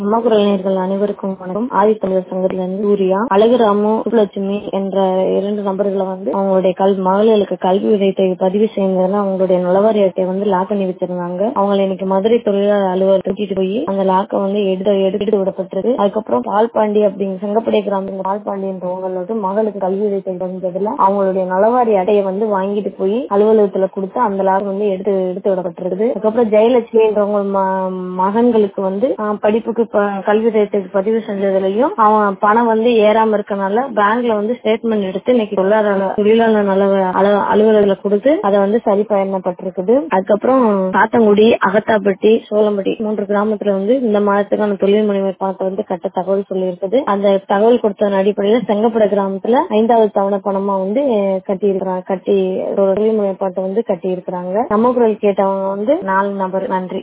அம்மா குரல் நேயர்கள் அனைவருக்கும் வணக்கம் ஆதித்தமிழர் சங்கத்துல இருந்து சூர்யா அழகுராமு சுப்புலட்சுமி என்ற இரண்டு நபர்களை வந்து அவங்களுடைய கல் மகளிர்களுக்கு கல்வி உதவித்தை பதிவு செய்யறதுல அவங்களுடைய நலவாரி அட்டை வந்து லாக் பண்ணி வச்சிருந்தாங்க அவங்களை இன்னைக்கு மதுரை தொழிலாளர் அலுவலர் தூக்கிட்டு போய் அந்த லாக்கை வந்து எடுத்து எடுத்து விடப்பட்டிருக்கு அதுக்கப்புறம் பால்பாண்டி அப்படிங்கிற செங்கப்படை கிராமம் பால்பாண்டின்றவங்கள வந்து மகளுக்கு கல்வி உதவித்தை வந்ததுல அவங்களுடைய நலவாரி அட்டையை வந்து வாங்கிட்டு போய் அலுவலகத்துல கொடுத்து அந்த லாக் வந்து எடுத்து எடுத்து விடப்பட்டிருக்குது அதுக்கப்புறம் ஜெயலட்சுமின்றவங்க ம- மகன்களுக்கு வந்து ஆஹ், படிப்புக்கு ப- கல்வி உதவித்தொகை பதிவு செஞ்சதுலயும் அவன் பணம் வந்து ஏறாம இருக்கனால பேங்க்ல வந்து ஸ்டேட்மெண்ட் எடுத்து இன்னைக்கு தொழிலாளர் தொழிலாளர் நல அல- அலுவலர்ல கொடுத்து அதை வந்து சரி பயணப்பட்டிருக்குது அதுக்கப்புறம் சாத்தங்குடி அகத்தாப்பட்டி சோளம்பட்டி மூன்று கிராமத்துல வந்து இந்த மாதத்துக்கான தொழில் முனைவர் பணத்தை வந்து கட்ட தகவல் சொல்லியிருக்குது அந்த தகவல் கொடுத்ததன் அடிப்படையில செங்கப்பட கிராமத்துல ஐந்தாவது தவணை பணமா வந்து கட்டி இருக்கிறாங்க கட்டி ஒரு தொழில் முனைவர் பணத்தை வந்து கட்டி இருக்கிறாங்க நம்ம குரல் கேட்டவங்க வந்து நாலு நபர் நன்றி